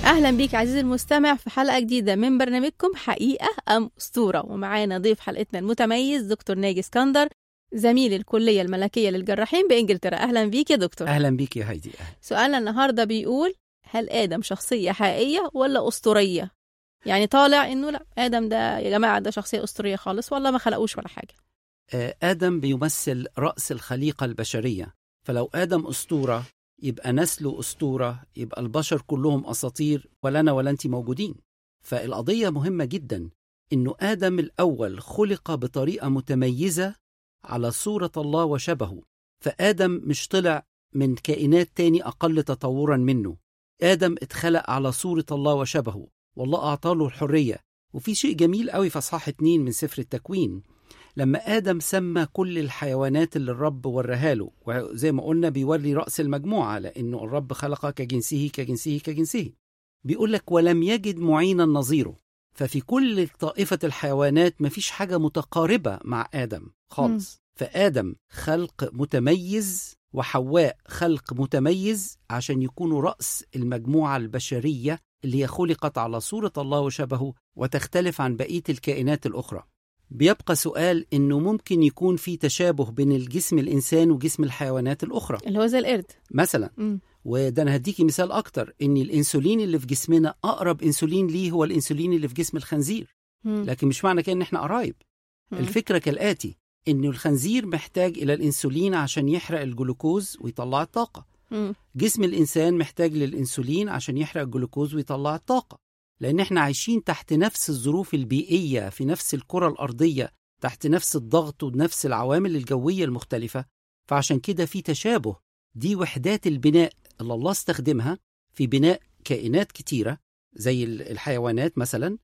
اهلا بيك عزيزي المستمع في حلقه جديده من برنامجكم حقيقه ام اسطوره ومعانا ضيف حلقتنا المتميز دكتور ناجي اسكندر زميل الكليه الملكيه للجراحين بانجلترا اهلا بيك يا دكتور اهلا بيك يا هايدي أهلا. سؤالنا النهارده بيقول هل ادم شخصيه حقيقيه ولا اسطوريه يعني طالع انه لا ادم ده يا جماعه ده شخصيه اسطوريه خالص والله ما خلقوش ولا حاجه آه، آدم بيمثل رأس الخليقة البشرية فلو آدم أسطورة يبقى نسله أسطورة يبقى البشر كلهم أساطير ولا أنا ولا أنت موجودين فالقضية مهمة جدا إنه آدم الأول خلق بطريقة متميزة على صورة الله وشبهه فآدم مش طلع من كائنات تاني أقل تطورا منه آدم اتخلق على صورة الله وشبهه والله أعطاله الحرية وفي شيء جميل قوي في أصحاح اتنين من سفر التكوين لما آدم سمى كل الحيوانات اللي الرب وراها له وزي ما قلنا بيوري رأس المجموعة لأنه الرب خلق كجنسه كجنسه كجنسه بيقول لك ولم يجد معينا نظيره ففي كل طائفة الحيوانات مفيش حاجة متقاربة مع آدم خالص فآدم خلق متميز وحواء خلق متميز عشان يكونوا رأس المجموعة البشرية اللي هي خلقت على صورة الله وشبهه وتختلف عن بقية الكائنات الأخرى بيبقى سؤال إنه ممكن يكون في تشابه بين الجسم الإنسان وجسم الحيوانات الأخرى اللي هو زي القرد مثلا مم. وده أنا هديكي مثال أكتر إن الإنسولين اللي في جسمنا أقرب إنسولين ليه هو الإنسولين اللي في جسم الخنزير مم. لكن مش معنى كده إن إحنا قرايب مم. الفكرة كالآتي إن الخنزير محتاج إلى الإنسولين عشان يحرق الجلوكوز ويطلع الطاقة مم. جسم الإنسان محتاج للإنسولين عشان يحرق الجلوكوز ويطلع الطاقة لأن إحنا عايشين تحت نفس الظروف البيئية في نفس الكرة الأرضية تحت نفس الضغط ونفس العوامل الجوية المختلفة فعشان كده في تشابه دي وحدات البناء اللي الله استخدمها في بناء كائنات كتيرة زي ال- الحيوانات مثلا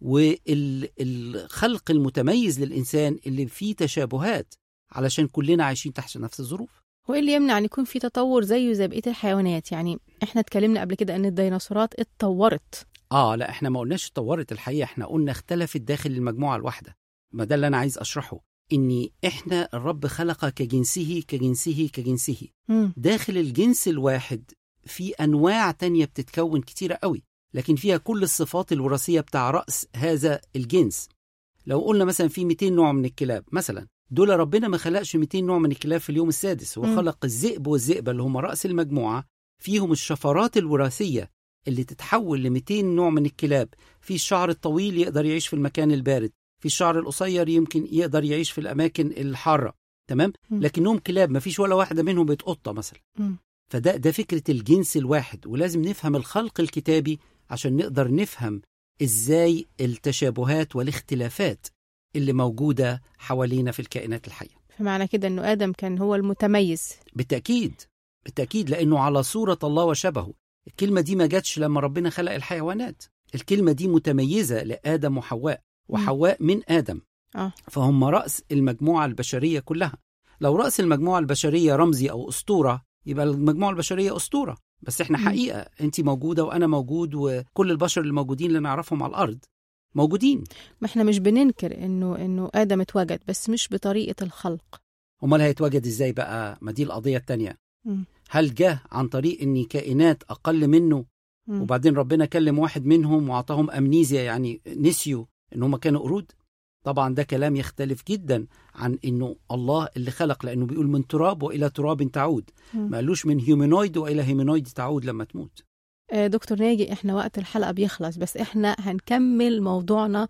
والخلق المتميز للإنسان اللي فيه تشابهات علشان كلنا عايشين تحت نفس الظروف هو ايه اللي يمنع ان يكون في تطور زيه زي بقيه الحيوانات يعني احنا اتكلمنا قبل كده ان الديناصورات اتطورت اه لا احنا ما قلناش اتطورت الحقيقه احنا قلنا اختلفت داخل المجموعه الواحده ما ده اللي انا عايز اشرحه ان احنا الرب خلق كجنسه كجنسه كجنسه مم. داخل الجنس الواحد في انواع تانية بتتكون كتيره قوي لكن فيها كل الصفات الوراثيه بتاع راس هذا الجنس لو قلنا مثلا في 200 نوع من الكلاب مثلا دول ربنا ما خلقش 200 نوع من الكلاب في اليوم السادس هو مم. خلق الذئب والذئبه اللي هم راس المجموعه فيهم الشفرات الوراثيه اللي تتحول ل 200 نوع من الكلاب في الشعر الطويل يقدر يعيش في المكان البارد في الشعر القصير يمكن يقدر يعيش في الاماكن الحاره تمام مم. لكنهم كلاب ما فيش ولا واحده منهم بقت قطه مثلا مم. فده ده فكره الجنس الواحد ولازم نفهم الخلق الكتابي عشان نقدر نفهم ازاي التشابهات والاختلافات اللي موجوده حوالينا في الكائنات الحيه فمعنى كده انه ادم كان هو المتميز بالتاكيد بالتاكيد لانه على صوره الله وشبهه الكلمه دي ما جاتش لما ربنا خلق الحيوانات الكلمه دي متميزه لادم وحواء وحواء من ادم آه. فهم راس المجموعه البشريه كلها لو راس المجموعه البشريه رمزي او اسطوره يبقى المجموعه البشريه اسطوره بس احنا مم. حقيقه انت موجوده وانا موجود وكل البشر اللي موجودين اللي نعرفهم على الارض موجودين ما احنا مش بننكر انه انه ادم اتوجد بس مش بطريقه الخلق امال هيتواجد ازاي بقى ما دي القضيه التانيه مم. هل جه عن طريق ان كائنات اقل منه مم. وبعدين ربنا كلم واحد منهم واعطاهم امنيزيا يعني نسيوا ان هم كانوا قرود طبعا ده كلام يختلف جدا عن انه الله اللي خلق لانه بيقول من تراب والى تراب تعود مم. ما قالوش من هيومينويد والى هيومينويد تعود لما تموت آه، دكتور ناجي احنا وقت الحلقه بيخلص بس احنا هنكمل موضوعنا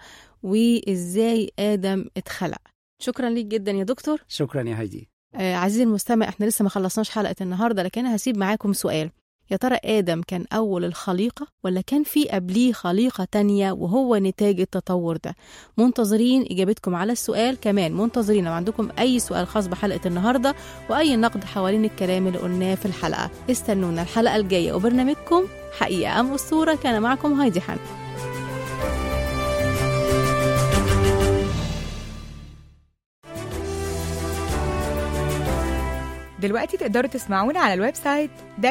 وازاي ادم اتخلق شكرا ليك جدا يا دكتور شكرا يا هايدي آه، عزيزي المستمع احنا لسه ما خلصناش حلقه النهارده لكن انا هسيب معاكم سؤال يا ترى آدم كان أول الخليقة ولا كان في قبليه خليقة تانية وهو نتاج التطور ده منتظرين إجابتكم على السؤال كمان منتظرين لو عندكم أي سؤال خاص بحلقة النهاردة وأي نقد حوالين الكلام اللي قلناه في الحلقة استنونا الحلقة الجاية وبرنامجكم حقيقة أم أسطورة كان معكم هايدي حن دلوقتي تقدروا تسمعونا على الويب سايت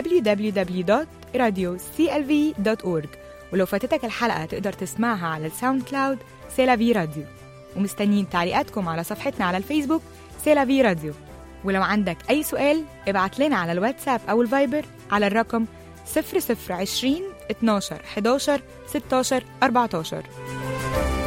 www.radioclv.org ولو فاتتك الحلقة تقدر تسمعها على الساوند كلاود سيلافي راديو ومستنيين تعليقاتكم على صفحتنا على الفيسبوك سيلافي راديو ولو عندك أي سؤال ابعت لنا على الواتساب أو الفايبر على الرقم 0020 12 11 16 14